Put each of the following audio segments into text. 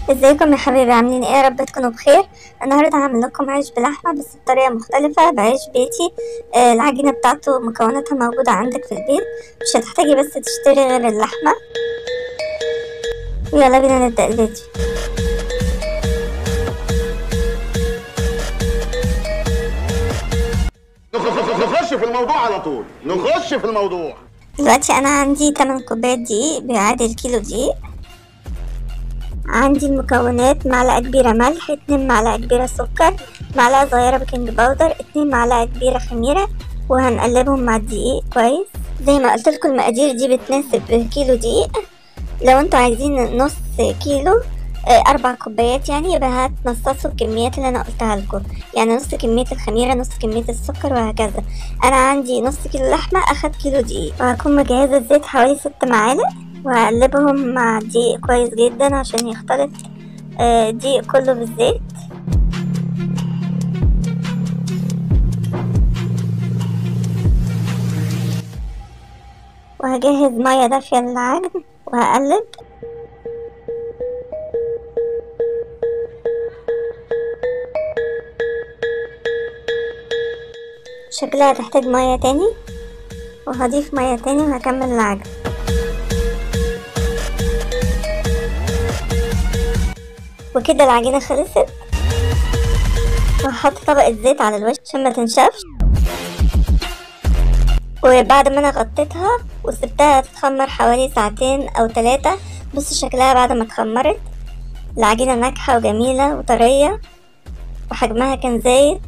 ازيكم يا حبايبي عاملين ايه يا رب تكونوا بخير النهارده هعمل لكم عيش بلحمه بس بطريقه مختلفه بعيش بيتي آه العجينه بتاعته مكوناتها موجوده عندك في البيت مش هتحتاجي بس تشتري غير اللحمه ويلا بينا نبدا الفيديو نخش في الموضوع على طول نخش في الموضوع دلوقتي انا عندي 8 كوبايات دقيق بيعادل كيلو دقيق عندي المكونات معلقة كبيرة ملح اتنين معلقة كبيرة سكر معلقة صغيرة بيكنج باودر اتنين معلقة كبيرة خميرة وهنقلبهم مع الدقيق كويس زي ما قلت لكم المقادير دي بتناسب كيلو دقيق لو انتوا عايزين نص كيلو اه اربع كوبايات يعني يبقى هتنصصوا الكميات اللي انا قلتها لكم يعني نص كمية الخميرة نص كمية السكر وهكذا انا عندي نص كيلو لحمة اخد كيلو دقيق وهكون مجهزة الزيت حوالي ست معالق وهقلبهم مع الدقيق كويس جدا عشان يختلط الدقيق كله بالزيت وهجهز مية دافية للعجن وهقلب شكلها تحتاج مية تاني وهضيف مية تاني وهكمل العجن وكده العجينة خلصت وهحط طبقة زيت على الوش عشان ما تنشفش وبعد ما انا غطيتها وسبتها تتخمر حوالي ساعتين او ثلاثة بصوا شكلها بعد ما اتخمرت العجينة ناجحة وجميلة وطرية وحجمها كان زايد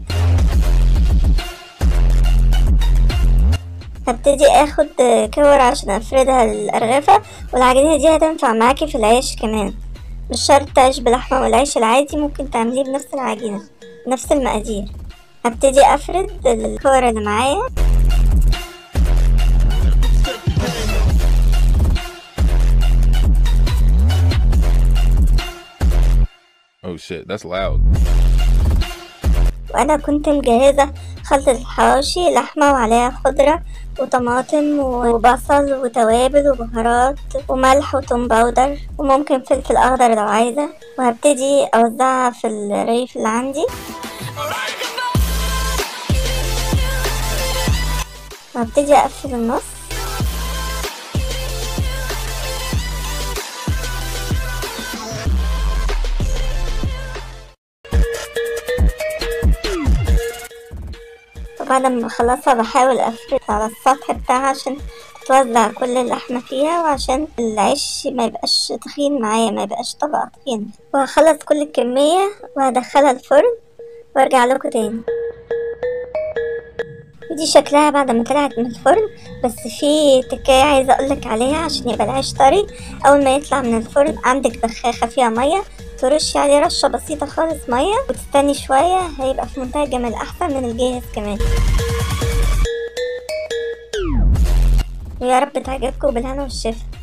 هبتدي اخد كور عشان افردها للارغفة والعجينة دي هتنفع معاكي في العيش كمان مش شرط تعيش بلحمة والعيش العادي ممكن تعمليه بنفس العجينة نفس المقادير هبتدي افرد الكور اللي معايا Oh shit, that's loud. وانا كنت مجهزة خلطة الحواشي لحمة وعليها خضرة وطماطم وبصل وتوابل وبهارات وملح وتوم باودر وممكن فلفل اخضر لو عايزة وهبتدي اوزعها في الرغيف اللي عندي وهبتدي اقفل النص وبعد ما بخلصها بحاول افرد على السطح بتاعها عشان توزع كل اللحمة فيها وعشان العيش ما يبقاش تخين معايا ما يبقاش طبقة تخينة وهخلص كل الكمية وهدخلها الفرن وارجع لكم تاني ودي شكلها بعد ما طلعت من الفرن بس في تكاية عايزة اقولك عليها عشان يبقى العيش طري اول ما يطلع من الفرن عندك بخاخة فيها مية ترشي عليه رشة بسيطة خالص مية وتستني شوية هيبقى في منتهى الجمال أحسن من الجاهز كمان ويا رب تعجبكم بالهنا والشفا